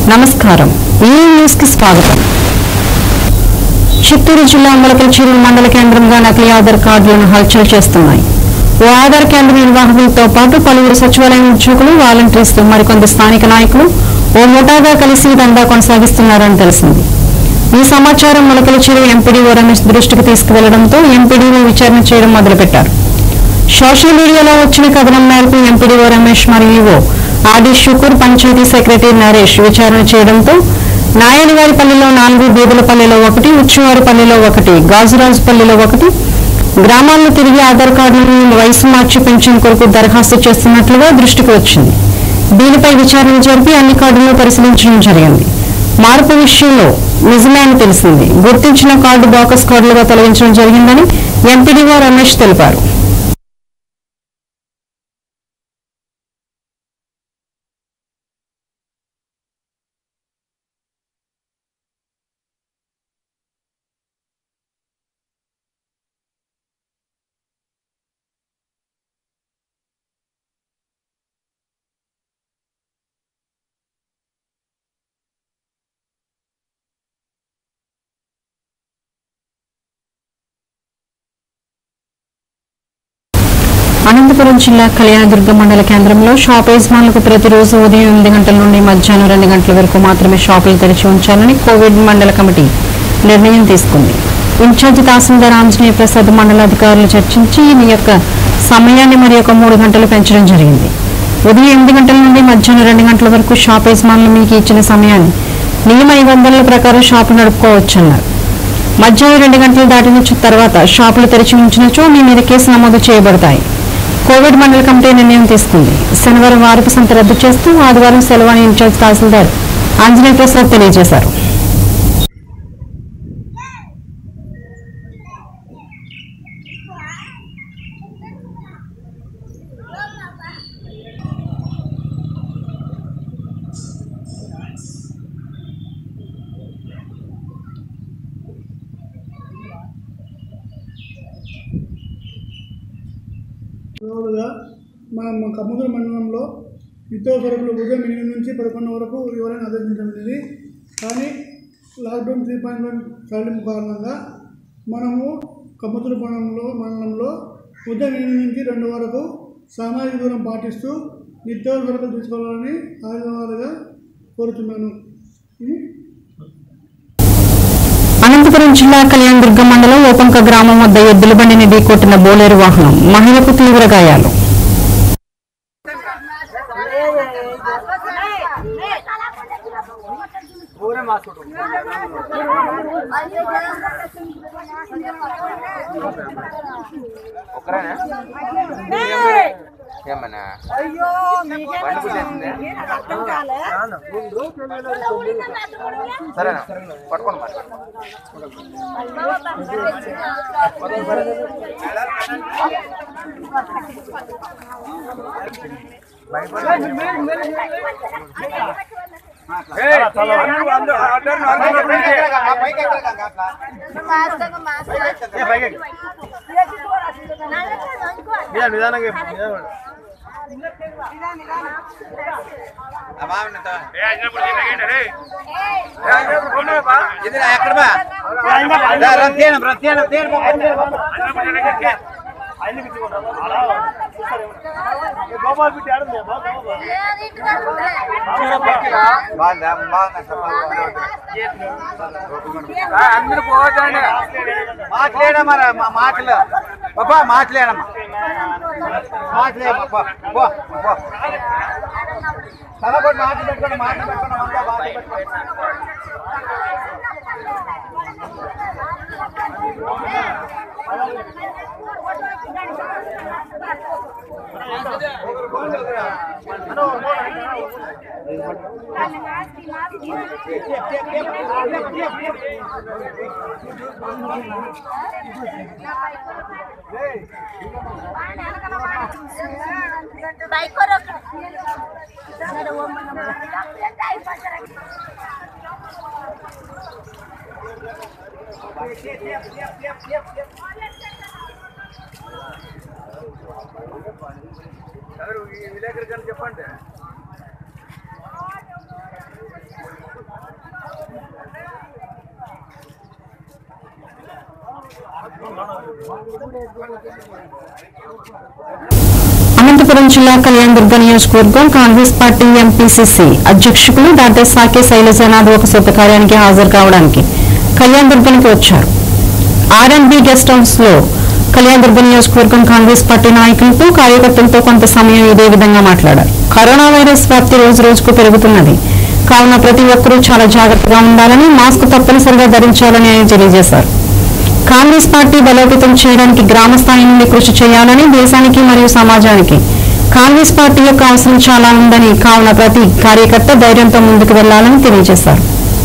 నమస్కారం ఈ న్యూస్ కి స్వాగతం చిత్తూరు జిల్లా మొలకల్చెరు మండల కేంద్రంగా నకిలీ ఆధార్ కార్డులను హల్చల్ చేస్తున్నాయి ఓ ఆధార్ కేంద్ర నిర్వాహకులతో పాటు పలువురు సచివాలయం ఉద్యోగులు వాలంటీర్స్ మరికొంత స్థానిక నాయకులు ఓ ముఠాగా కలిసి దందా కొనసాగిస్తున్నారని తెలిసింది ఈ సమాచారం మొలకల్చెరు ఎంపీడీఓ రమేష్ దృష్టికి తీసుకువెళ్లడంతో ఎంపీడీఓ విచారణ చేయడం మొదలుపెట్టారు సోషల్ మీడియాలో వచ్చిన కథనం మేరకు ఎంపీడీఓ రమేష్ మరియు ఈవో ఆది షుకూర్ పంచాయతీ సెక్రటరీ నరేష్ విచారణ చేయడంతో నాయనగారిపల్లిలో నాలుగు బీదులపల్లిలో ఒకటి ఉచ్చువారిపల్లిలో ఒకటి గాజురాజుపల్లిలో ఒకటి గ్రామాల్లో తిరిగి ఆధార్ కార్డులను వయసు మార్చి పెన్షన్ కొరకు దరఖాస్తు చేస్తున్నట్లుగా దృష్టికి వచ్చింది దీనిపై విచారణ జరిపి అన్ని కార్డులను పరిశీలించడం జరిగింది మార్పు విషయంలో నిజమే అని తెలిసింది గుర్తించిన కార్డు బోకస్ కార్డులుగా తొలగించడం జరిగిందని ఎంపీడీఓ రమేష్ తెలిపారు అనంతపురం జిల్లా కళ్యాణదుర్గ మండల కేంద్రంలో షాప్ యజమానులకు ప్రతిరోజు ఉదయం ఎనిమిది గంటల నుండి మధ్యాహ్నం రెండు గంటల వరకు మాత్రమే షాపులు తెరిచి ఉంచాలని కోవిడ్ మండల కమిటీ నిర్ణయం తీసుకుంది ఇన్ఛార్జి తహసీల్దార్ ఆంజనేయ ప్రసాద్ మండల అధికారులు చర్చించి ఈ యొక్క సమయాన్ని మరి ఒక మూడు గంటలు పెంచడం జరిగింది ఉదయం ఎనిమిది గంటల నుండి మధ్యాహ్నం రెండు గంటల వరకు షాప్ యజమానులు మీకు ఇచ్చిన సమయాన్ని నియమ నిబంధనల ప్రకారం షాపు నడుపుకోవచ్చన్నారు మధ్యాహ్నం రెండు గంటలు దాటిన తర్వాత షాపులు తెరిచి ఉంచినచో మీ మీద కేసు నమోదు చేయబడతాయి కోవిడ్ మండల కమిటీ నిర్ణయం తీసుకుంది శనివారం వారపు సంత రద్దు చేస్తూ ఆదివారం సెలవు అని ఇన్ఛార్జ్ తహసీల్దార్ ఆంజనేయ ప్రసాద్ తెలియజేశారు మామూలుగా మన కమ్మదూరు మండలంలో నిత్యావసరకులు ఉదయం ఎనిమిది నుంచి పదకొండు వరకు ఎవరైనా ఆదేశించబడింది కానీ లాక్డౌన్ త్రీ పాయింట్ వన్ సడలింపు కారణంగా మనము కమ్మదూరు మండలంలో మండలంలో ఉదయం ఎనిమిది నుంచి రెండు వరకు సామాజిక దూరం పాటిస్తూ నిత్యావసరకులు తీసుకోవాలని ఆదివారుగా కోరుతున్నాను ఉం? అనంతపురం జిల్లా కళ్యాణదుర్గ మండలం ఓపంక గ్రామం వద్ద ఎద్దుల బండిని ఢీకొట్టిన బోలేరు వాహనం మహిళకు తీవ్ర గాయాలు ఒక్కరేనా ఏమన్నా బండి పుట్టేసిందే సరేనా పట్టుకోండి మరి ఇది ఎక్కడ బా తీయడం తీయడం తీయడం బాగుందా బాగుందా అందరూ పోవచ్చండి మాట్లాడమ్మా మా మాటలు బాబా మాట్లాడమ్మా మాట్లాడమ్మా పో పో తలకొట్టి మాటలు పెట్టుకోండి మాటలు పెట్టుకోండి అంతా మాటలు పెట్టుకోండి బైక్ కొరకు ఎవరు ఈ విలేకరి గారు చెప్పండి అనంతపురం జిల్లా కళ్యాణదుర్గ నియోజకవర్గం కాంగ్రెస్ పార్టీ ఎంపీసీసీ అధ్యక్షులు డాక్టర్ సాకే శైలజనాథ్ ఒక శుభకార్యానికి హాజరు కావడానికి కళ్యాణదుర్గానికి వచ్చారు ఆర్ఎండ్బి గెస్ట్ హౌస్ లో కళ్యాణదుర్గ నియోజకవర్గం కాంగ్రెస్ పార్టీ నాయకులతో కార్యకర్తలతో కొంత సమయం ఇదే విధంగా మాట్లాడారు కరోనా వైరస్ వ్యాప్తి రోజు రోజుకు పెరుగుతున్నది కావున ప్రతి ఒక్కరూ చాలా జాగ్రత్తగా ఉండాలని మాస్క్ తప్పనిసరిగా ధరించాలని ఆయన తెలియజేశారు కాంగ్రెస్ పార్టీ బలోపేతం చేయడానికి గ్రామ స్థాయి నుండి కృషి చేయాలని దేశానికి మరియు సమాజానికి కాంగ్రెస్ పార్టీ యొక్క అవసరం చాలా ఉందని కావున ప్రతి కార్యకర్త ధైర్యంతో ముందుకు వెళ్లాలని తెలియజేశారు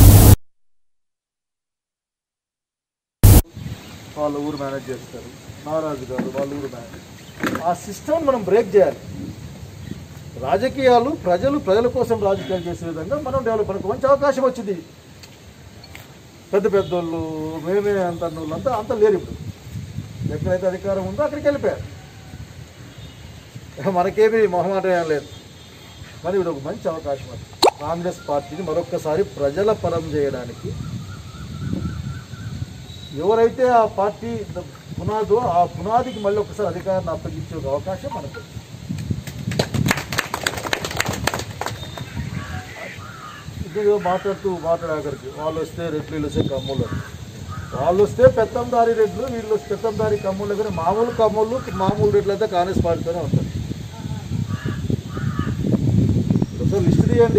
వాళ్ళ ఊరు మేనేజ్ చేస్తారు నారాజు గారు వాళ్ళ ఊరు మేనేజ్ ఆ సిస్టమ్ మనం బ్రేక్ చేయాలి రాజకీయాలు ప్రజలు ప్రజల కోసం రాజకీయాలు చేసే విధంగా మనం డెవలప్ మనకు మంచి అవకాశం వచ్చింది పెద్ద పెద్దోళ్ళు మేమే అంత అన్నోళ్ళు అంతా అంత లేరు ఇప్పుడు ఎక్కడైతే అధికారం ఉందో అక్కడికి వెళ్ళిపోయారు మనకేమీ మొహమాట ఏం లేదు కానీ ఇప్పుడు ఒక మంచి అవకాశం అది కాంగ్రెస్ పార్టీని మరొక్కసారి ప్రజల పరం చేయడానికి ఎవరైతే ఆ పార్టీ పునాదో ఆ పునాదికి మళ్ళీ ఒకసారి అధికారాన్ని అప్పగించే ఒక అవకాశం మనకు ఉంది. ఇదేదో మాట్లాడుతూ మాట్లాడగలిగి వాళ్ళు వస్తే రెడ్లు వీళ్ళు వస్తే కమ్ములు అని. వాళ్ళు వస్తే పెత్తందారి రెడ్లు వీళ్ళు వస్తే పెత్తందారి కమ్ములు కానీ మామూలు కమ్ములు మామూలు రెడ్లు అయితే కాంగ్రెస్ పార్టీతోనే ఉంటారు ఒకసారి లిస్ట్ తీయండి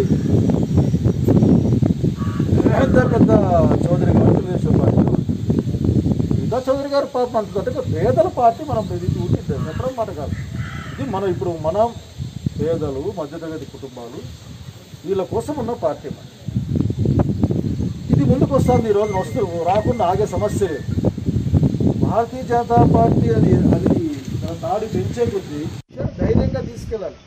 పెద్ద పెద్ద చౌదరి గారు తెలుగుదేశం పార్టీ ఇంకా చౌదరి గారు పాపం అంత అంటే పేదల పార్టీ మనం ఇది ఊరికి చెప్పడం మాట కాదు ఇది మనం ఇప్పుడు మనం పేదలు మధ్యతరగతి కుటుంబాలు వీళ్ళ కోసం ఉన్న పార్టీ మన ఇది ముందుకు వస్తుంది ఈరోజు వస్తూ రాకుండా ఆగే సమస్య లేదు భారతీయ జనతా పార్టీ అది అది తన నాడు పెంచే కొద్దీ ధైర్యంగా తీసుకెళ్ళాలి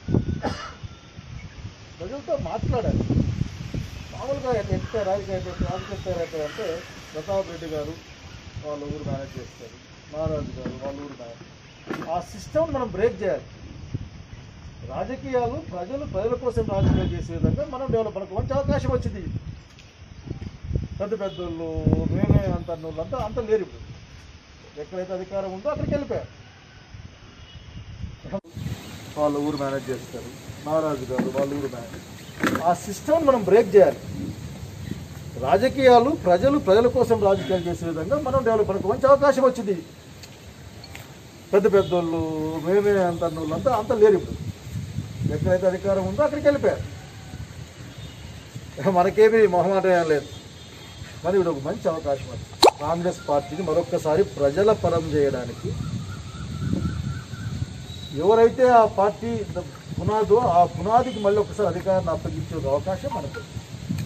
ప్రజలతో మాట్లాడాలి మామూలుగా ఎంత రాజకీయ రాజకీయ అంటే ప్రతాప్ రెడ్డి గారు వాళ్ళ ఊరు మేనేజ్ చేస్తారు మహారాజు గారు వాళ్ళ ఊరు మేనేజ్ ఆ సిస్టమ్ మనం బ్రేక్ చేయాలి రాజకీయాలు ప్రజలు ప్రజల కోసం రాజకీయాలు చేసే విధంగా మనం డెవలప్ మనకు మంచి అవకాశం వచ్చింది పెద్ద పెద్దోళ్ళు మేమే అంత అన్నోళ్ళు అంతా అంత లేరు ఇప్పుడు ఎక్కడైతే అధికారం ఉందో అక్కడికి వెళ్ళిపోయారు వాళ్ళ ఊరు మేనేజ్ చేస్తారు మహారాజు గారు వాళ్ళ ఊరు మేనేజ్ ఆ సిస్టమ్ మనం బ్రేక్ చేయాలి రాజకీయాలు ప్రజలు ప్రజల కోసం రాజకీయాలు చేసే విధంగా మనం డెవలప్ మనకు మంచి అవకాశం వచ్చింది పెద్ద పెద్దోళ్ళు మేమే అంత అన్నోళ్ళు అంతా అంత లేరు ఇప్పుడు ఎక్కడైతే అధికారం ఉందో అక్కడికి వెళ్ళిపోయారు మనకేమీ మొహమాట ఏం లేదు కానీ ఇప్పుడు ఒక మంచి అవకాశం అది కాంగ్రెస్ పార్టీని మరొక్కసారి ప్రజల పరం చేయడానికి ఎవరైతే ఆ పార్టీ పునాదో ఆ పునాదికి మళ్ళీ ఒకసారి అధికారాన్ని అప్పగించే ఒక అవకాశం మనకు ఉంది.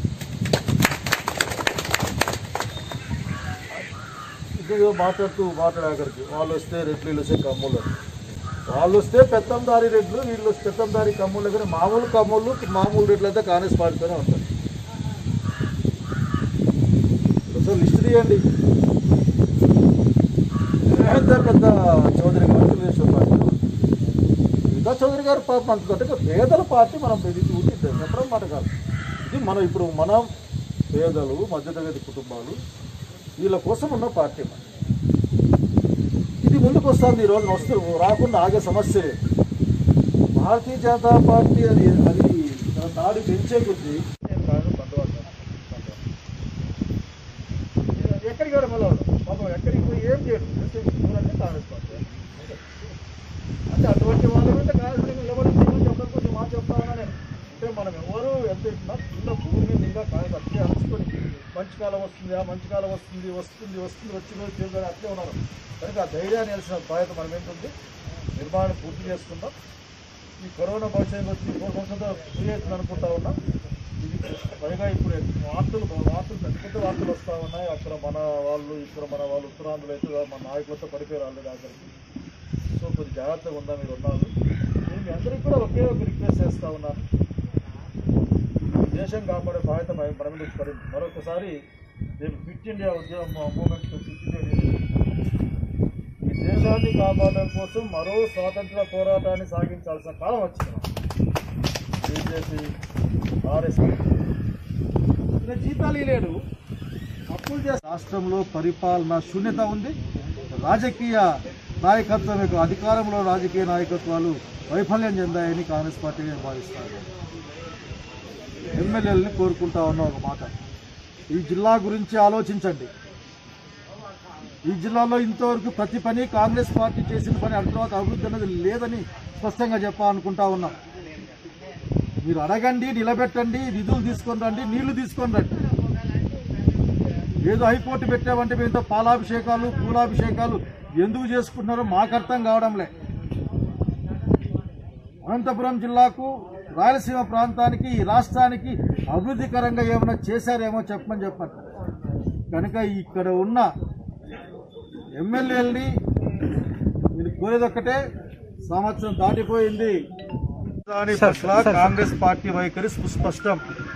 ఇదేదో మాట్లాడుతూ మాట్లాడగలిగి వాళ్ళు వస్తే రెడ్లు వీళ్ళు వస్తే కమ్ములు అని. వాళ్ళు వస్తే పెత్తందారి రెడ్లు వీళ్ళు వస్తే పెత్తందారి కమ్ములు కానీ మామూలు కమ్ములు మామూలు రెడ్లు అయితే కాంగ్రెస్ పార్టీతోనే ఉంటారు ఒకసారి లిస్ట్ తీయండి పెద్ద పెద్ద చౌదరి గారు తెలుగుదేశం పార్టీ ఇంకా చౌదరి గారు పాపం అంత అంటే పేదల పార్టీ మనం ఇది ఊరికి చెప్పడం మాట కాదు ఇది మనం ఇప్పుడు మనం పేదలు మధ్యతరగతి కుటుంబాలు వీళ్ళ కోసం ఉన్న పార్టీ మన ఇది ముందుకు వస్తుంది ఈరోజు వస్తూ రాకుండా ఆగే సమస్య లేదు భారతీయ జనతా పార్టీ అది అది తన నాడు పెంచే కొద్దీ నేను కాదు బంధువర్గం. బంధువర్గం. ఎక్కడికి వెళ్ళడం వల్ల పాపం ఎక్కడికి పోయి ఏం చేయడు జస్ట్ ఊరంటే కాంగ్రెస్ పార్టీ అంటే అటువంటి వాళ్ళ మీద కాంగ్రెస్ మీద నిలబడి నిలబడి ఒకరి కొంచెం మాట చెప్తా ఉన్నా నేను అంటే మనం ఎవరు ఎంత ఇచ్చినా కింద భూమి మీద ఇంకా కాంగ్రెస్ అట్లే అరుచుకొని మంచి కాలం వస్తుంది ఆ మంచి కాలం వస్తుంది వస్తుంది వస్తుంది వచ్చిన రోజు చేయాలి అట్లే ఉన్నారు కనుక ఆ ధైర్యాన్ని వేసిన బాధ్యత మనం ఏంటుంది నిర్మాణం పూర్తి చేసుకుందాం ఈ కరోనా భవిష్యత్తు వచ్చి మూడు సంవత్సరాలతో ఫ్రీ అవుతుంది అనుకుంటా ఉన్నాం ఇది పైగా ఇప్పుడు వార్తలు వార్తలు పెద్ద పెద్ద వార్తలు వస్తూ ఉన్నాయి అక్కడ మన వాళ్ళు ఇక్కడ మన వాళ్ళు ఉత్తరాంధ్రలో అయితే మన నాయకులతో పడిపోయి రాలేదు ఆఖరికి సో కొద్ది జాగ్రత్తగా ఉందా మీరు ఉన్నారు నేను మీ అందరికీ కూడా ఒకే ఒక రిక్వెస్ట్ చేస్తూ ఉన్నాను ఈ దేశం కాపాడే బాధ్యత మన మన మీద వచ్చి పడింది మరొకసారి రేపు ఫిట్ ఇండియా ఉద్యమ మూమెంట్ ఫిట్ ఇండియా ఈ దేశాన్ని కాపాడడం కోసం మరో స్వాతంత్ర పోరాటాన్ని సాగించాల్సిన కాలం వచ్చింది బీజేపీ ఆర్ఎస్ఎస్ జీతాలు లేడు అప్పులు చేస్తే రాష్ట్రంలో పరిపాలన శూన్యత ఉంది రాజకీయ నాయకత్వం యొక్క అధికారంలో రాజకీయ నాయకత్వాలు వైఫల్యం చెందాయని కాంగ్రెస్ పార్టీ భావిస్తారు ఎమ్మెల్యేలని కోరుకుంటా ఉన్న ఒక మాట ఈ జిల్లా గురించి ఆలోచించండి ఈ జిల్లాలో ఇంతవరకు ప్రతి పని కాంగ్రెస్ పార్టీ చేసిన పని అటు తర్వాత అభివృద్ధి అనేది లేదని స్పష్టంగా చెప్పాలనుకుంటా ఉన్నాం మీరు అడగండి నిలబెట్టండి నిధులు తీసుకొని రండి నీళ్లు తీసుకొని రండి ఏదో హైకోర్టు పెట్టామంటే మీతో పాలాభిషేకాలు పూలాభిషేకాలు ఎందుకు చేసుకుంటున్నారో మాకు అర్థం కావడంలే అనంతపురం జిల్లాకు రాయలసీమ ప్రాంతానికి ఈ రాష్ట్రానికి అభివృద్ధికరంగా ఏమైనా చేశారేమో చెప్పమని చెప్పండి కనుక ఇక్కడ ఉన్న ఎమ్మెల్యేలని మీరు కోరేది ఒక్కటే సంవత్సరం దాటిపోయింది దాని పట్ల కాంగ్రెస్ పార్టీ వైఖరి సుస్పష్టం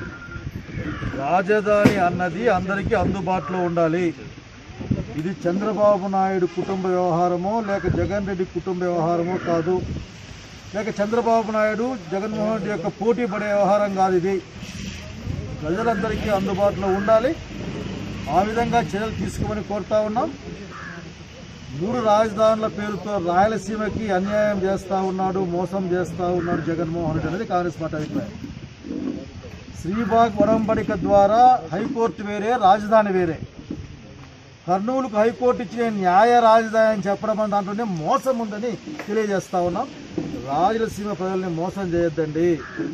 రాజధాని అన్నది అందరికీ అందుబాటులో ఉండాలి ఇది చంద్రబాబు నాయుడు కుటుంబ వ్యవహారమో లేక జగన్ రెడ్డి కుటుంబ వ్యవహారమో కాదు లేక చంద్రబాబు నాయుడు జగన్మోహన్ రెడ్డి యొక్క పోటీ పడే వ్యవహారం కాదు ఇది ప్రజలందరికీ అందుబాటులో ఉండాలి ఆ విధంగా చర్యలు తీసుకోమని కోరుతా ఉన్నాం మూడు రాజధానుల పేరుతో రాయలసీమకి అన్యాయం చేస్తా ఉన్నాడు మోసం చేస్తా ఉన్నాడు జగన్మోహన్ రెడ్డి అనేది కాంగ్రెస్ పార్టీ అభిప్రాయం శ్రీబాగ్ ఒడంబడిక ద్వారా హైకోర్టు వేరే రాజధాని వేరే కర్నూలుకు హైకోర్టు ఇచ్చిన న్యాయ రాజధాని అని చెప్పడం అనే దాంట్లోనే మోసం ఉందని తెలియజేస్తా ఉన్నాం రాయలసీమ ప్రజల్ని మోసం చేయొద్దండి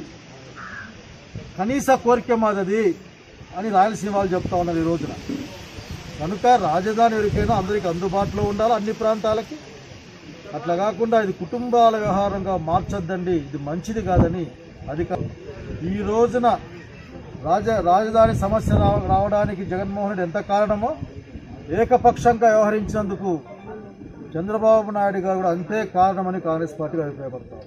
కనీస కోరిక మాదది అని రాయలసీమ వాళ్ళు చెప్తా ఉన్నారు ఈ రోజున కనుక రాజధాని ఎవరికైనా అందరికీ అందుబాటులో ఉండాలి అన్ని ప్రాంతాలకి అట్లా కాకుండా ఇది కుటుంబాల వ్యవహారంగా మార్చొద్దండి ఇది మంచిది కాదని అధిక ఈ రోజున రాజ రాజధాని సమస్య రావ- రావడానికి జగన్మోహన్ రెడ్డి ఎంత కారణమో ఏకపక్షంగా వ్యవహరించినందుకు చంద్రబాబు నాయుడు గారు కూడా అంతే కారణమని కాంగ్రెస్ పార్టీ అభిప్రాయపడతారు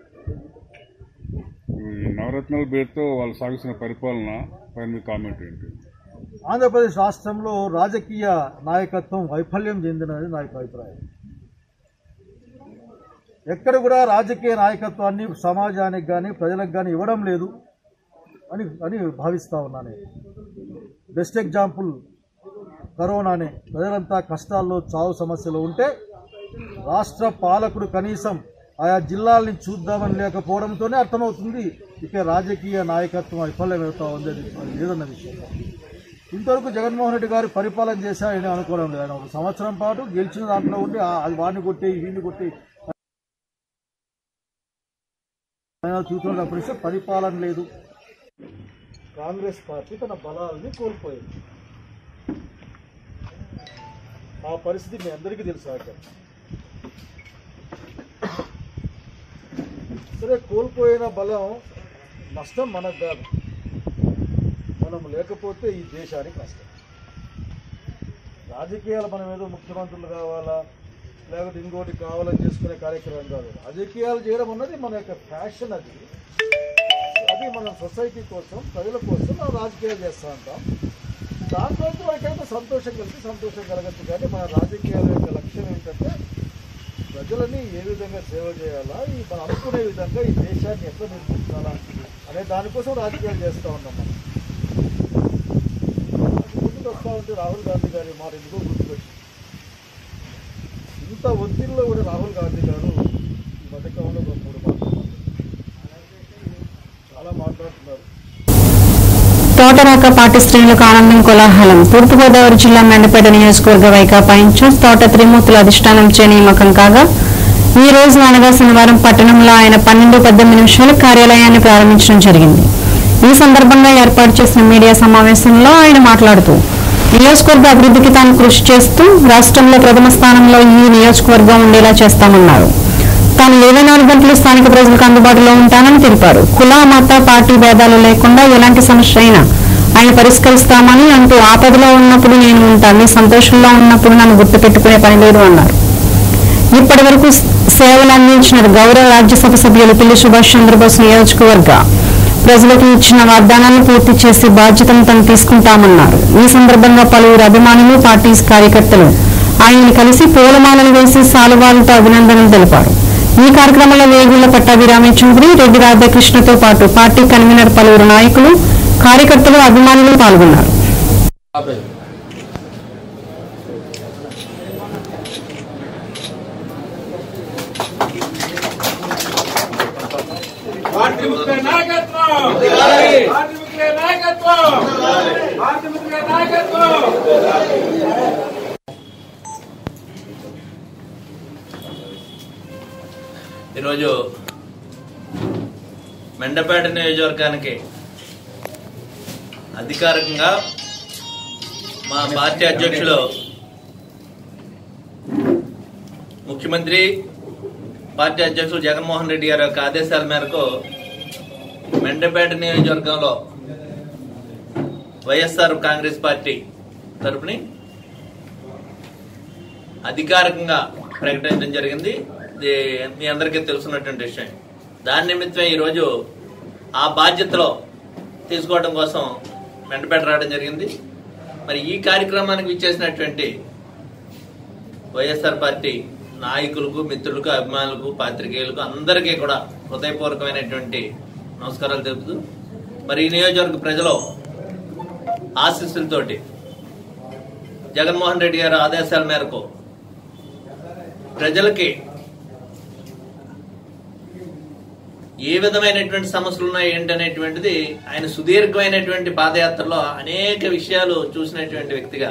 ఈ నవరత్నాల పేరుతో వాళ్ళు సాగిస్తున్న పరిపాలన పైన మీ కామెంట్ ఏంటి ఆంధ్రప్రదేశ్ రాష్ట్రంలో రాజకీయ నాయకత్వం వైఫల్యం చెందినది నా యొక్క అభిప్రాయం ఎక్కడ కూడా రాజకీయ నాయకత్వాన్ని సమాజానికి కానీ ప్రజలకు కానీ ఇవ్వడం లేదు అని అని భావిస్తా ఉన్నాను నేను. బెస్ట్ ఎగ్జాంపుల్ కరోనానే ప్రజలంతా కష్టాల్లో చావు సమస్యలు ఉంటే రాష్ట్ర పాలకుడు కనీసం ఆయా జిల్లాల్ని చూద్దామని లేకపోవడంతోనే అర్థమవుతుంది ఇక రాజకీయ నాయకత్వం వైఫల్యం అవుతా ఉంది అది అది లేదన్న విషయం ఇంతవరకు జగన్మోహన్ రెడ్డి గారు పరిపాలన చేశారని అనుకోవడం లేదు ఆయన ఒక సంవత్సరం పాటు గెలిచిన దాంట్లో ఉండి ఆ- అది వాడిని కొట్టి వీడిని కొట్టి ఆయన చూస్తున్నప్పుడు ఇస్తే పరిపాలన లేదు కాంగ్రెస్ పార్టీ తన బలాలని కోల్పోయింది ఆ పరిస్థితి మీ అందరికీ తెలుసు ఆక సరే కోల్పోయిన బలం నష్టం మనకు కాదు మనం లేకపోతే ఈ దేశానికి నష్టం రాజకీయాలు మనం ఏదో ముఖ్యమంత్రులు కావాలా లేకపోతే ఇంకోటి కావాలని చేసుకునే కార్యక్రమం కాదు రాజకీయాలు చేయడం అన్నది మన యొక్క ఫ్యాషన్ అది అది మన సొసైటీ కోసం ప్రజల కోసం మనం రాజకీయాలు చేస్తూ ఉంటాం దాంట్లో మనకైతే సంతోషం కలిగి సంతోషం కలగచ్చు కానీ మన రాజకీయాల యొక్క లక్ష్యం ఏంటంటే ప్రజలని ఏ విధంగా సేవ చేయాలా ఈ మనం అనుకునే విధంగా ఈ దేశాన్ని ఎట్లా నిర్మించాలా అనే దానికోసం రాజకీయాలు చేస్తూ ఉన్నాం మనం ముందుకు వస్తూ ఉంటే రాహుల్ గాంధీ గారి మాట ఎందుకో గుర్తుకొచ్చింది ఇంత ఒత్తిడిలో కూడా రాహుల్ గాంధీ గారు ఈ మధ్యకాలంలో ఒక మూడు మాట్లాడుతున్నారు చాలా మాట్లాడుతున్నారు తోటరాక పార్టీ శ్రేణులకు ఆనందం కోలాహలం తూర్పుగోదావరి జిల్లా మెండపేట నియోజకవర్గ వైకాపా ఇన్ఛార్జ్ తోట త్రిమూర్తుల అధిష్టానం చే నియామకం కాగా ఈ రోజు అనగా శనివారం పట్టణంలో ఆయన పన్నెండు పద్దెనిమిది నిమిషాల కార్యాలయాన్ని ప్రారంభించడం జరిగింది ఈ సందర్భంగా ఏర్పాటు చేసిన మీడియా సమావేశంలో ఆయన మాట్లాడుతూ నియోజకవర్గ అభివృద్ధికి తాను కృషి చేస్తూ రాష్ట్రంలో ప్రథమ స్థానంలో ఈ నియోజకవర్గం ఉండేలా చేస్తామన్నారు తాను ఇరవై నాలుగు గంటలు స్థానిక ప్రజలకు అందుబాటులో ఉంటానని తెలిపారు కుల మత పార్టీ భేదాలు లేకుండా ఎలాంటి సమస్య అయినా ఆయన పరిష్కరిస్తామని అంటూ ఆపదలో ఉన్నప్పుడు నేను ఉంటాను సంతోషంలో ఉన్నప్పుడు నన్ను గుర్తుపెట్టుకునే పని లేదు అన్నారు ఇప్పటి వరకు సేవలు అందించిన గౌరవ రాజ్యసభ సభ్యులు పిల్లి సుభాష్ చంద్రబోస్ నియోజకవర్గ ప్రజలకు ఇచ్చిన వాగ్దానాలను పూర్తి చేసే బాధ్యతను తాను తీసుకుంటామన్నారు ఈ సందర్భంగా పలువురు అభిమానులు పార్టీ కార్యకర్తలు ఆయన్ని కలిసి పూలమాలలు వేసి సాలువాలతో అభినందనలు తెలిపారు ఈ కార్యక్రమంలో వేగుళ్ల పట్టాభిరామి చౌదరి రెడ్డి రాధాకృష్ణతో పాటు పార్టీ కన్వీనర్ పలువురు నాయకులు కార్యకర్తలు అభిమానులు పాల్గొన్నారు ఈరోజు మెండపేట నియోజకవర్గానికి అధికారికంగా మా పార్టీ అధ్యక్షులు ముఖ్యమంత్రి పార్టీ అధ్యక్షులు జగన్మోహన్ రెడ్డి గారి యొక్క ఆదేశాల మేరకు మెండపేట నియోజకవర్గంలో వైఎస్ఆర్ కాంగ్రెస్ పార్టీ తరపుని అధికారికంగా ప్రకటించడం జరిగింది ఇది మీ అందరికీ తెలుసున్నటువంటి విషయం దాని నిమిత్తం ఈరోజు ఆ బాధ్యతలో తీసుకోవడం కోసం మెండపేట రావడం జరిగింది మరి ఈ కార్యక్రమానికి విచ్చేసినటువంటి వైఎస్ఆర్ పార్టీ నాయకులకు మిత్రులకు అభిమానులకు పాత్రికేయులకు అందరికీ కూడా హృదయపూర్వకమైనటువంటి నమస్కారాలు తెలుపుతూ మరి ఈ నియోజకవర్గ ప్రజలు ఆశీస్సులతోటి జగన్మోహన్ రెడ్డి గారి ఆదేశాల మేరకు ప్రజలకి ఏ విధమైనటువంటి సమస్యలు ఉన్నాయి ఏంటనేటువంటిది ఆయన సుదీర్ఘమైనటువంటి పాదయాత్రలో అనేక విషయాలు చూసినటువంటి వ్యక్తిగా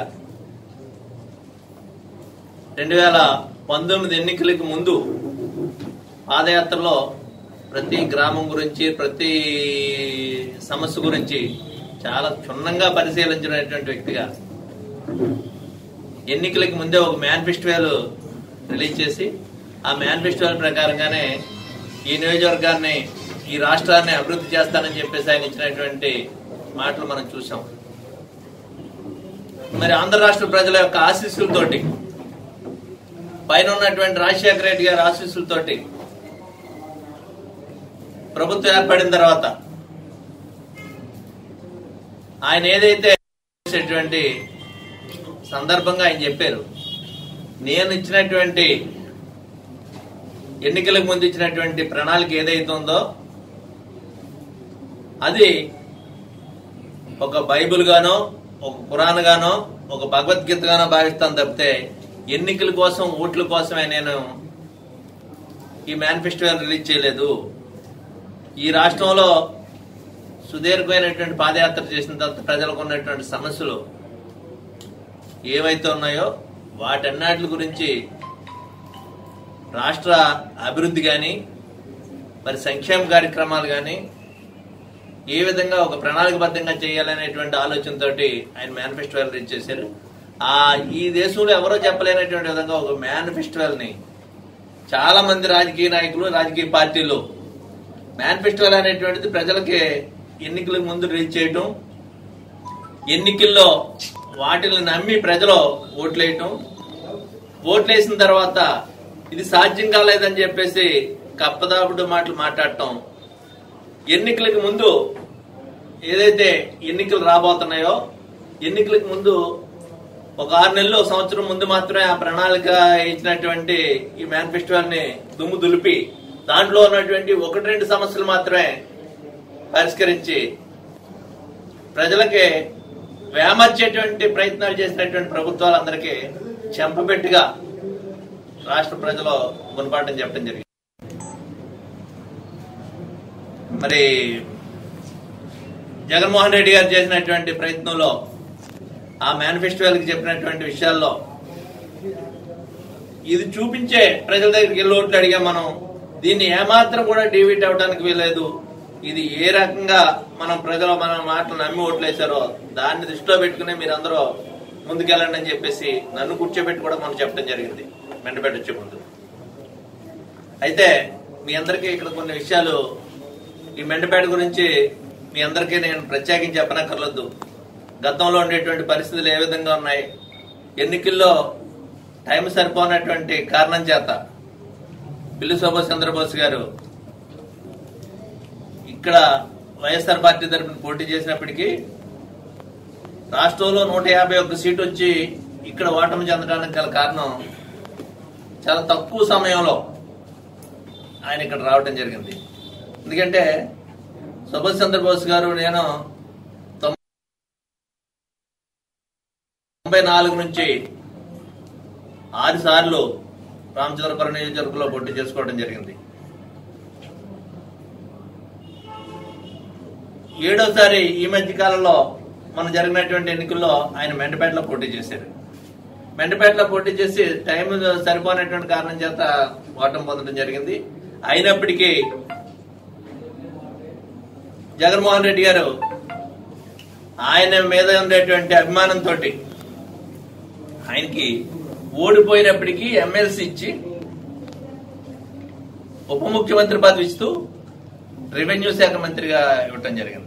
రెండు వేల పంతొమ్మిది ఎన్నికలకు ముందు పాదయాత్రలో ప్రతి గ్రామం గురించి ప్రతి సమస్య గురించి చాలా క్షుణ్ణంగా పరిశీలించినటువంటి వ్యక్తిగా ఎన్నికలకు ముందే ఒక మేనిఫెస్టోలు రిలీజ్ చేసి ఆ మేనిఫెస్టోల ప్రకారంగానే ఈ నియోజకవర్గాన్ని ఈ రాష్ట్రాన్ని అభివృద్ధి చేస్తానని చెప్పేసి ఆయన ఇచ్చినటువంటి మాటలు మనం చూసాం మరి ఆంధ్ర రాష్ట్ర ప్రజల యొక్క ఆశీస్సులతోటి పైన ఉన్నటువంటి రాజశేఖర రెడ్డి గారి ఆశీస్సులతోటి ప్రభుత్వం ఏర్పడిన తర్వాత ఆయన ఏదైతే చేసేటువంటి సందర్భంగా ఆయన చెప్పారు నేను ఇచ్చినటువంటి ఎన్నికలకు ముందు ఇచ్చినటువంటి ప్రణాళిక ఏదైతే ఉందో అది ఒక బైబిల్ గానో ఒక పురాణ గానో ఒక భగవద్గీత గానో భావిస్తాను తప్పితే ఎన్నికల కోసం ఓట్ల కోసమే నేను ఈ మేనిఫెస్టో రిలీజ్ చేయలేదు ఈ రాష్ట్రంలో సుదీర్ఘమైనటువంటి పాదయాత్ర చేసిన తర్వాత ప్రజలకు ఉన్నటువంటి సమస్యలు ఏవైతే ఉన్నాయో వాటన్నిటి గురించి రాష్ట్ర అభివృద్ధి కానీ మరి సంక్షేమ కార్యక్రమాలు కానీ ఏ విధంగా ఒక ప్రణాళికబద్ధంగా చేయాలనేటువంటి ఆలోచనతోటి ఆయన మేనిఫెస్టో రిలీజ్ చేశారు ఆ ఈ దేశంలో ఎవరో చెప్పలేనటువంటి విధంగా ఒక మేనిఫెస్టివల్ ని చాలా మంది రాజకీయ నాయకులు రాజకీయ పార్టీలు మేనిఫెస్టివల్ అనేటువంటిది ప్రజలకి ఎన్నికలకు ముందు రిలీజ్ చేయటం ఎన్నికల్లో వాటిని నమ్మి ప్రజలు ఓట్లేయటం ఓట్లేసిన తర్వాత ఇది సాధ్యం కాలేదని చెప్పేసి కప్పదాపుడు మాటలు మాట్లాడటం ఎన్నికలకు ముందు ఏదైతే ఎన్నికలు రాబోతున్నాయో ఎన్నికలకు ముందు ఒక ఆరు నెలలు ఒక సంవత్సరం ముందు మాత్రమే ఆ ప్రణాళిక ఇచ్చినటువంటి ఈ మేనిఫెస్టోని దుమ్ము దులిపి దాంట్లో ఉన్నటువంటి ఒకటి రెండు సమస్యలు మాత్రమే పరిష్కరించి ప్రజలకి వేమర్చేటువంటి ప్రయత్నాలు చేసినటువంటి ప్రభుత్వాలందరికీ చెంపబెట్టుగా రాష్ట్ర ప్రజలు గుణపాఠం చెప్పడం జరిగింది మరి జగన్మోహన్ రెడ్డి గారు చేసినటువంటి ప్రయత్నంలో ఆ మేనిఫెస్టోకి చెప్పినటువంటి విషయాల్లో ఇది చూపించే ప్రజల దగ్గరికి వెళ్ళి ఓట్లు అడిగాం మనం దీన్ని ఏమాత్రం కూడా డివిట్ అవడానికి వీలేదు ఇది ఏ రకంగా మనం ప్రజలు మన మాటలు నమ్మి ఓట్లేశారో దాన్ని దృష్టిలో పెట్టుకుని మీరందరూ ముందుకెళ్ళండి అని చెప్పేసి నన్ను కూర్చోబెట్టి కూడా మనం చెప్పడం జరిగింది మెండపేట వచ్చే ముందు అయితే మీ అందరికీ ఇక్కడ కొన్ని విషయాలు ఈ మెండపేట గురించి మీ అందరికీ నేను ప్రత్యేకించి చెప్పనక్కర్లేదు గతంలో ఉండేటువంటి పరిస్థితులు ఏ విధంగా ఉన్నాయి ఎన్నికల్లో టైం సరిపోనటువంటి కారణం చేత పిల్లి శోభా చంద్రబోస్ గారు ఇక్కడ వైఎస్ఆర్ పార్టీ తరఫున పోటీ చేసినప్పటికీ రాష్ట్రంలో నూట యాభై ఒక్క సీటు వచ్చి ఇక్కడ ఓటమి చెందడానికి గల కారణం చాలా తక్కువ సమయంలో ఆయన ఇక్కడ రావడం జరిగింది ఎందుకంటే సుభాష్ చంద్రబోస్ గారు నేను తొంభై నాలుగు నుంచి ఆరు సార్లు రామచంద్రపురం నియోజకవర్గంలో పోటీ చేసుకోవడం జరిగింది ఏడోసారి ఈ మధ్య కాలంలో మన జరిగినటువంటి ఎన్నికల్లో ఆయన మెండపేటలో పోటీ చేశారు మెండపేటలో పోటీ చేసి టైం సరిపోయినటువంటి కారణం చేత ఓటమి పొందడం జరిగింది అయినప్పటికీ జగన్మోహన్ రెడ్డి గారు ఆయన మీద ఉండేటువంటి అభిమానంతో ఆయనకి ఓడిపోయినప్పటికీ ఎమ్మెల్సీ ఇచ్చి ఉప ముఖ్యమంత్రి పదవి ఇస్తూ రెవెన్యూ శాఖ మంత్రిగా ఇవ్వటం జరిగింది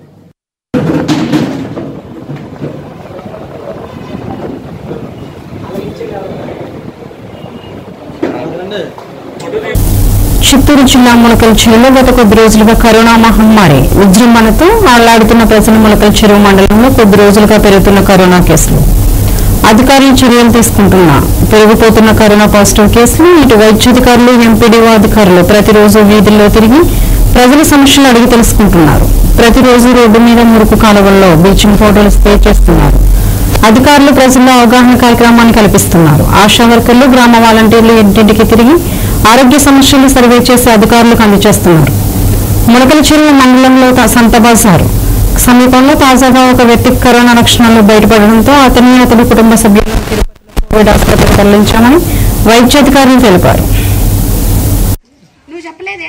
చిత్తూరు జిల్లా ములకల చెరువులో గత కొద్ది రోజులుగా కరోనా మహమ్మారి విజృంభణతో ఆళ్లాడుతున్న ప్రజలు ములకల చెరువు మండలంలో కొద్ది రోజులుగా పెరుగుతున్న కరోనా కేసులు అధికారులు చర్యలు తీసుకుంటున్నా పెరిగిపోతున్న కరోనా పాజిటివ్ కేసులు ఇటు వైద్యాధికారులు ఎంపీడీఓ అధికారులు ప్రతిరోజు వీధుల్లో తిరిగి ప్రజల సమస్యలు అడిగి తెలుసుకుంటున్నారు ప్రతిరోజు రోడ్డు మీద మురుకు కాలువల్లో బ్లీచింగ్ ఫోటోలు స్ప్రే చేస్తున్నారు అధికారులు ప్రజల్లో అవగాహన కార్యక్రమాన్ని కల్పిస్తున్నారు ఆశా వర్కర్లు గ్రామ వాలంటీర్లు ఇంటింటికి తిరిగి ఆరోగ్య సమస్యలు సర్వే చేసి అధికారులకు అందజేస్తున్నారు ములకల చెరువు మండలంలో త- సంత బజారు సమీపంలో తాజాగా ఒక వ్యక్తికి కరోనా లక్షణాలు బయటపడడంతో అతన్ని అతని కుటుంబ సభ్యులను తిరుపతిలో కోవిడ్ ఆసుపత్రికి తరలించామని వైద్యాధికారులు తెలిపారు నువ్వు చెప్పలేదే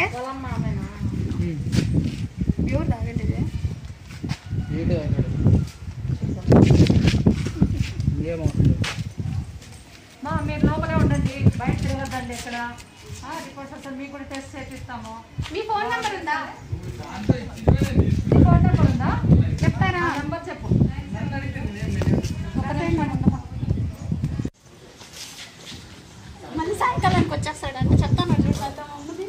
ఎవరు తాగండిదే మా మీరు లోపలే ఉండండి బయట తిరగద్దండి ఇక్కడ రిపోర్ట్స్ అసలు మీకు కూడా టెస్ట్ చేపిస్తాము మీ ఫోన్ నెంబర్ ఉందా మీ ఫోన్ నెంబర్ ఉందా చెప్తారా నెంబర్ చెప్పు ఒకటే ఉండమ్మా. మళ్ళీ సాయంకాలానికి వచ్చేస్తాడంటే చెప్తాను చూడతా ఉన్నది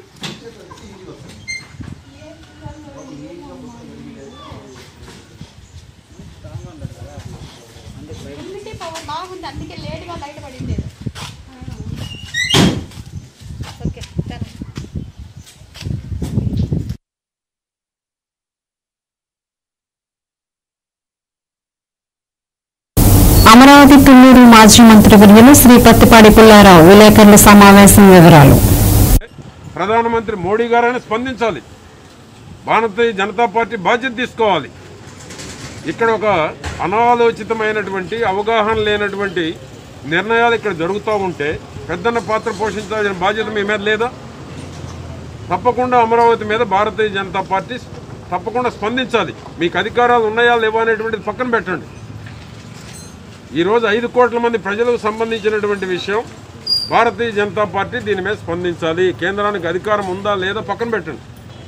ఇమ్యూనిటీ పవర్ బాగుంది అందుకే లేట్గా బయట పడింది ఓకే డన్. అమరావతి తుళ్లూరు మాజీ మంత్రి వర్యులు శ్రీ పత్తిపాడి పుల్లారావు విలేకరుల సమావేశం వివరాలు ప్రధానమంత్రి మోడీ గారైనా స్పందించాలి భారతీయ జనతా పార్టీ బాధ్యత తీసుకోవాలి ఇక్కడ ఒక అనాలోచితమైనటువంటి అవగాహన లేనటువంటి నిర్ణయాలు ఇక్కడ జరుగుతూ ఉంటే పెద్దన్న పాత్ర పోషించాల్సిన బాధ్యత మీ మీద లేదా తప్పకుండా అమరావతి మీద భారతీయ జనతా పార్టీ తప్పకుండా స్పందించాలి మీకు అధికారాలు ఉన్నాయా లేవా అనేటువంటిది పక్కన పెట్టండి ఈరోజు ఐదు కోట్ల మంది ప్రజలకు సంబంధించినటువంటి విషయం భారతీయ జనతా పార్టీ దీని మీద స్పందించాలి కేంద్రానికి అధికారం ఉందా లేదా పక్కన పెట్టండి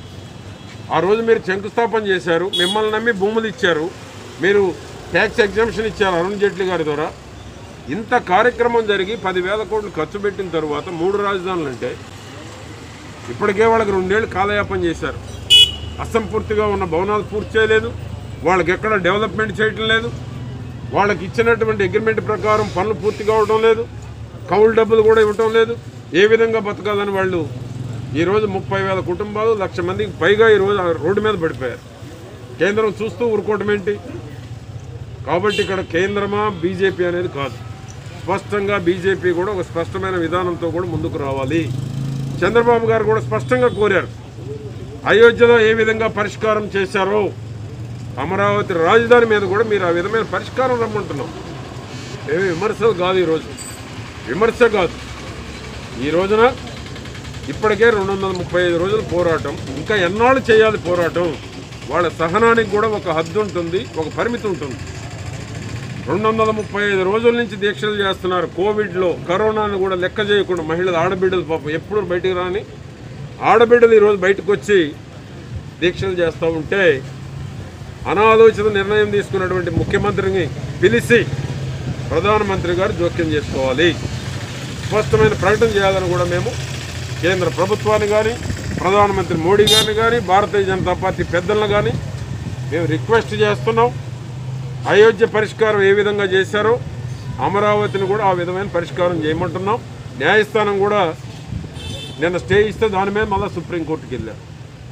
ఆ రోజు మీరు శంకుస్థాపన చేశారు మిమ్మల్ని నమ్మి భూములు ఇచ్చారు మీరు ట్యాక్స్ ఎగ్జామ్షన్ ఇచ్చారు అరుణ్ జైట్లీ గారి ద్వారా ఇంత కార్యక్రమం జరిగి పదివేల కోట్లు ఖర్చు పెట్టిన తర్వాత మూడు రాజధానులు అంటే ఇప్పటికే వాళ్ళకి రెండేళ్ళు కాలయాపన చేశారు అసంపూర్తిగా ఉన్న భవనాలు పూర్తి చేయలేదు వాళ్ళకి ఎక్కడ డెవలప్మెంట్ చేయటం లేదు వాళ్ళకి ఇచ్చినటువంటి అగ్రిమెంట్ ప్రకారం పనులు పూర్తి కావడం లేదు కౌలు డబ్బులు కూడా ఇవ్వటం లేదు ఏ విధంగా బతకాలని వాళ్ళు ఈరోజు ముప్పై వేల కుటుంబాలు లక్ష మందికి పైగా ఈరోజు ఆ రోడ్డు మీద పడిపోయారు కేంద్రం చూస్తూ ఊరుకోవటం ఏంటి కాబట్టి ఇక్కడ కేంద్రమా బీజేపీ అనేది కాదు స్పష్టంగా బీజేపీ కూడా ఒక స్పష్టమైన విధానంతో కూడా ముందుకు రావాలి చంద్రబాబు గారు కూడా స్పష్టంగా కోరారు అయోధ్యలో ఏ విధంగా పరిష్కారం చేశారో అమరావతి రాజధాని మీద కూడా మీరు ఆ విధమైన పరిష్కారం రమ్మంటున్నాం ఏమి విమర్శలు కాదు ఈరోజు విమర్శ కాదు ఈ రోజున ఇప్పటికే రెండు వందల ముప్పై ఐదు రోజులు పోరాటం ఇంకా ఎన్నాళ్ళు చేయాలి పోరాటం వాళ్ళ సహనానికి కూడా ఒక హద్దు ఉంటుంది ఒక పరిమితి ఉంటుంది రెండు వందల ముప్పై ఐదు రోజుల నుంచి దీక్షలు చేస్తున్నారు కోవిడ్లో కరోనాను కూడా లెక్క చేయకుండా మహిళలు ఆడబిడ్డలు పాపం ఎప్పుడు బయటికి రాని ఆడబిడ్డలు ఈరోజు బయటకు వచ్చి దీక్షలు చేస్తూ ఉంటే అనాలోచిత నిర్ణయం తీసుకున్నటువంటి ముఖ్యమంత్రిని పిలిచి ప్రధానమంత్రి గారు జోక్యం చేసుకోవాలి స్పష్టమైన ప్రకటన చేయాలని కూడా మేము కేంద్ర ప్రభుత్వాన్ని కానీ ప్రధానమంత్రి మోడీ గారిని కానీ భారతీయ జనతా పార్టీ పెద్దలను కానీ మేము రిక్వెస్ట్ చేస్తున్నాం అయోధ్య పరిష్కారం ఏ విధంగా చేశారో అమరావతిని కూడా ఆ విధమైన పరిష్కారం చేయమంటున్నాం న్యాయస్థానం కూడా నిన్న స్టే ఇస్తే దాని మీద మళ్ళీ సుప్రీంకోర్టుకి వెళ్ళారు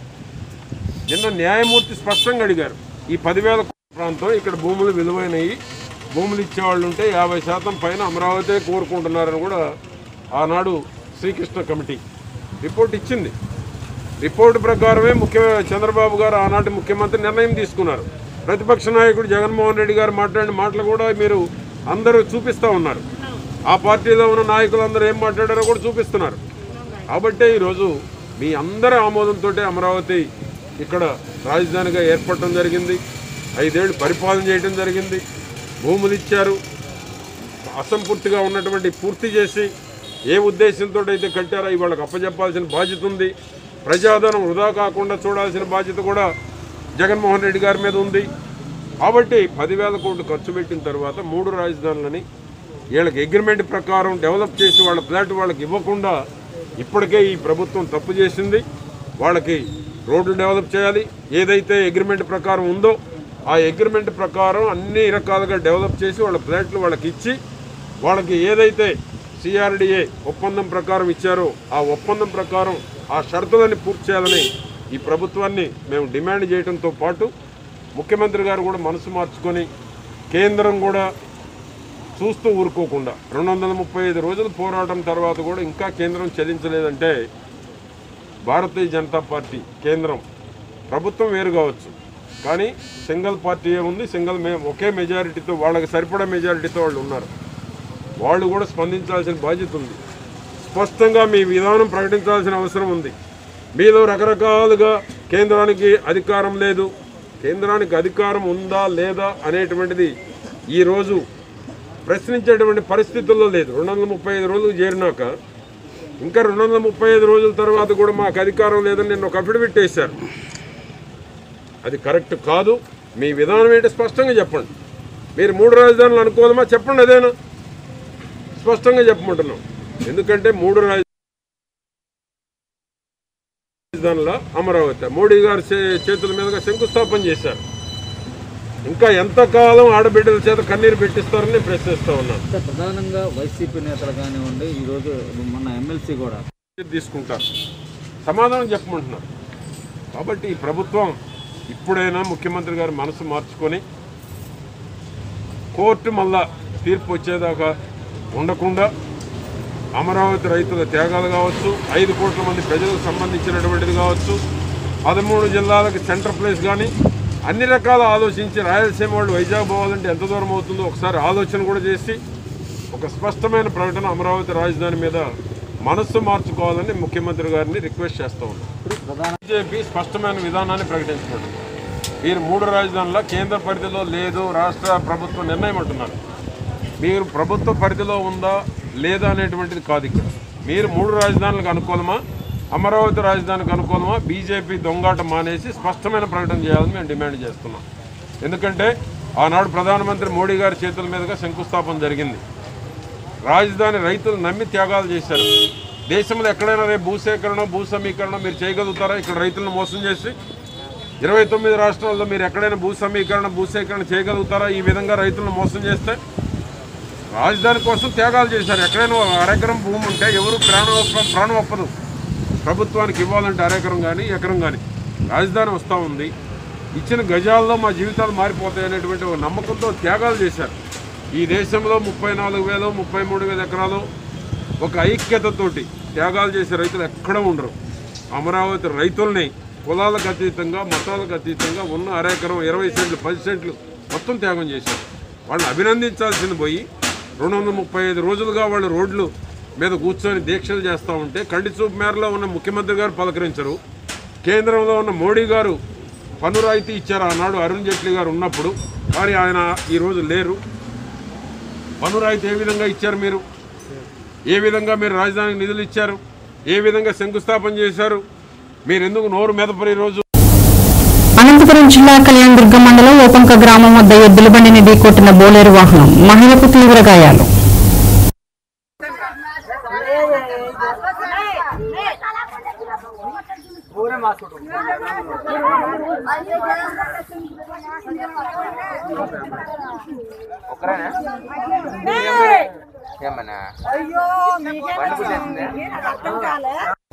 నిన్న న్యాయమూర్తి స్పష్టంగా అడిగారు ఈ పదివేల ప్రాంతం ఇక్కడ భూములు విలువైనవి భూములు ఇచ్చేవాళ్ళు ఉంటే యాభై శాతం పైన అమరావతి కోరుకుంటున్నారని కూడా ఆనాడు శ్రీకృష్ణ కమిటీ రిపోర్ట్ ఇచ్చింది రిపోర్టు ప్రకారమే ముఖ్య చంద్రబాబు గారు ఆనాటి ముఖ్యమంత్రి నిర్ణయం తీసుకున్నారు ప్రతిపక్ష నాయకుడు జగన్మోహన్ రెడ్డి గారు మాట్లాడిన మాటలు కూడా మీరు అందరూ చూపిస్తూ ఉన్నారు ఆ పార్టీలో ఉన్న నాయకులందరూ ఏం మాట్లాడారో కూడా చూపిస్తున్నారు కాబట్టే ఈరోజు మీ అందరి ఆమోదంతో అమరావతి ఇక్కడ రాజధానిగా ఏర్పడటం జరిగింది ఐదేళ్లు పరిపాలన చేయడం జరిగింది భూములు ఇచ్చారు అసంపూర్తిగా ఉన్నటువంటి పూర్తి చేసి ఏ ఉద్దేశంతో అయితే కట్టారో అవి వాళ్ళకి అప్పచెప్పాల్సిన బాధ్యత ఉంది ప్రజాధనం వృధా కాకుండా చూడాల్సిన బాధ్యత కూడా జగన్మోహన్ రెడ్డి గారి మీద ఉంది కాబట్టి పదివేల కోట్లు ఖర్చు పెట్టిన తర్వాత మూడు రాజధానులని వీళ్ళకి అగ్రిమెంట్ ప్రకారం డెవలప్ చేసి వాళ్ళ ఫ్లాట్ వాళ్ళకి ఇవ్వకుండా ఇప్పటికే ఈ ప్రభుత్వం తప్పు చేసింది వాళ్ళకి రోడ్లు డెవలప్ చేయాలి ఏదైతే అగ్రిమెంట్ ప్రకారం ఉందో ఆ అగ్రిమెంట్ ప్రకారం అన్ని రకాలుగా డెవలప్ చేసి వాళ్ళ ఫ్లాట్లు వాళ్ళకి ఇచ్చి వాళ్ళకి ఏదైతే సిఆర్డిఏ ఒప్పందం ప్రకారం ఇచ్చారో ఆ ఒప్పందం ప్రకారం ఆ షరతులని పూర్తి చేయాలని ఈ ప్రభుత్వాన్ని మేము డిమాండ్ చేయడంతో పాటు ముఖ్యమంత్రి గారు కూడా మనసు మార్చుకొని కేంద్రం కూడా చూస్తూ ఊరుకోకుండా రెండు వందల ముప్పై ఐదు రోజులు పోరాటం తర్వాత కూడా ఇంకా కేంద్రం చెల్లించలేదంటే భారతీయ జనతా పార్టీ కేంద్రం ప్రభుత్వం వేరు కావచ్చు కానీ సింగిల్ పార్టీ ఉంది సింగిల్ మే ఒకే మెజారిటీతో వాళ్ళకి సరిపడా మెజారిటీతో వాళ్ళు ఉన్నారు వాళ్ళు కూడా స్పందించాల్సిన బాధ్యత ఉంది స్పష్టంగా మీ విధానం ప్రకటించాల్సిన అవసరం ఉంది మీలో రకరకాలుగా కేంద్రానికి అధికారం లేదు కేంద్రానికి అధికారం ఉందా లేదా అనేటువంటిది ఈరోజు ప్రశ్నించేటువంటి పరిస్థితుల్లో లేదు రెండు వందల ముప్పై ఐదు రోజులు చేరినాక ఇంకా రెండు వందల ముప్పై ఐదు రోజుల తర్వాత కూడా మాకు అధికారం లేదని నిన్న ఒక అఫిడవిట్ వేశారు అది కరెక్ట్ కాదు మీ విధానం ఏంటి స్పష్టంగా చెప్పండి మీరు మూడు రాజధానులు అనుకోదమా చెప్పండి అదేనా స్పష్టంగా చెప్పమంటున్నాం ఎందుకంటే మూడు రాజధానుల అమరావతి మోడీ గారి చే- చేతుల మీదుగా శంకుస్థాపన చేశారు ఇంకా ఎంతకాలం ఆడబిడ్డల చేత కన్నీరు పెట్టిస్తారని ప్రశ్నిస్తా ఉన్నాను అంటే ప్రధానంగా వైసీపీ నేతలు కానివ్వండి ఈరోజు మన ఎమ్మెల్సీ కూడా తీసుకుంటారు సమాధానం చెప్పమంటున్నారు కాబట్టి ఈ ప్రభుత్వం ఇప్పుడైనా ముఖ్యమంత్రి గారు మనసు మార్చుకొని కోర్టు మళ్ళా తీర్పు వచ్చేదాకా ఉండకుండా అమరావతి రైతుల త్యాగాలు కావచ్చు ఐదు కోట్ల మంది ప్రజలకు సంబంధించినటువంటిది కావచ్చు పదమూడు జిల్లాలకు సెంటర్ ప్లేస్ కానీ అన్ని రకాల ఆలోచించి రాయలసీమ వాళ్ళు వైజాగ్ పోవాలంటే ఎంత దూరం అవుతుందో ఒకసారి ఆలోచన కూడా చేసి ఒక స్పష్టమైన ప్రకటన అమరావతి రాజధాని మీద మనస్సు మార్చుకోవాలని ముఖ్యమంత్రి గారిని రిక్వెస్ట్ చేస్తూ ఉన్నాం బీజేపీ స్పష్టమైన విధానాన్ని ప్రకటించబడింది మీరు మూడు రాజధానుల కేంద్ర పరిధిలో లేదు రాష్ట్ర ప్రభుత్వం నిర్ణయం అంటున్నారు మీరు ప్రభుత్వ పరిధిలో ఉందా లేదా అనేటువంటిది కాదు ఇక్కడ మీరు మూడు రాజధానులకు అనుకూలమా అమరావతి రాజధానికి అనుకూలమా బీజేపీ దొంగాట మానేసి స్పష్టమైన ప్రకటన చేయాలని మేము డిమాండ్ చేస్తున్నాం ఎందుకంటే ఆనాడు ప్రధానమంత్రి మోడీ గారి చేతుల మీదుగా శంకుస్థాపన జరిగింది రాజధాని రైతులు నమ్మి త్యాగాలు చేశారు దేశంలో ఎక్కడైనా రేపు భూసేకరణ భూ సమీకరణ మీరు చేయగలుగుతారా ఇక్కడ రైతులను మోసం చేసి ఇరవై తొమ్మిది రాష్ట్రాల్లో మీరు ఎక్కడైనా భూ సమీకరణ భూసేకరణ చేయగలుగుతారా ఈ విధంగా రైతులను మోసం చేస్తే రాజధాని కోసం త్యాగాలు చేశారు ఎక్కడైనా ఒక అరెకరం భూమి ఉంటే ఎవరు ప్రాణం ఒప్ప- ప్రాణం ఒప్పదు ప్రభుత్వానికి ఇవ్వాలంటే అరెకరం కానీ ఎకరం కానీ రాజధాని వస్తూ ఉంది ఇచ్చిన గజాల్లో మా జీవితాలు మారిపోతాయి అనేటువంటి ఒక నమ్మకంతో త్యాగాలు చేశారు ఈ దేశంలో ముప్పై నాలుగు వేలు ముప్పై మూడు వేల ఎకరాలు ఒక ఐక్యతతోటి త్యాగాలు చేసే రైతులు ఎక్కడ ఉండరు అమరావతి రైతుల్ని కులాలకు అతీతంగా మతాలకు అతీతంగా ఉన్న అరెకరం ఇరవై సెంట్లు పది సెంట్లు మొత్తం త్యాగం చేశారు వాళ్ళని అభినందించాల్సింది పోయి రెండు వందల ముప్పై ఐదు రోజులుగా వాళ్ళు రోడ్లు మీద కూర్చొని దీక్షలు చేస్తూ ఉంటే కంటి చూపు మేరలో ఉన్న ముఖ్యమంత్రి గారు పలకరించరు కేంద్రంలో ఉన్న మోడీ గారు పన్ను రాయితీ ఇచ్చారు ఆనాడు అరుణ్ జైట్లీ గారు ఉన్నప్పుడు కానీ ఆయన ఈరోజు లేరు పన్ను రాయితీ ఏ విధంగా ఇచ్చారు మీరు ఏ విధంగా మీరు రాజధానికి నిధులు ఇచ్చారు ఏ విధంగా శంకుస్థాపన చేశారు మీరు ఎందుకు నోరు మెదపరు ఈరోజు అనంతపురం జిల్లా కళ్యాణ్ దుర్గం మండలం ఓపంక గ్రామం వద్ద ఎద్దుల బండిని ఢీకొట్టిన బోలేరు వాహనం మహిళకు తీవ్ర గాయాలు ఒక్కరేనా ఏమన్నా అయ్యో బండి గుద్దేసిందా?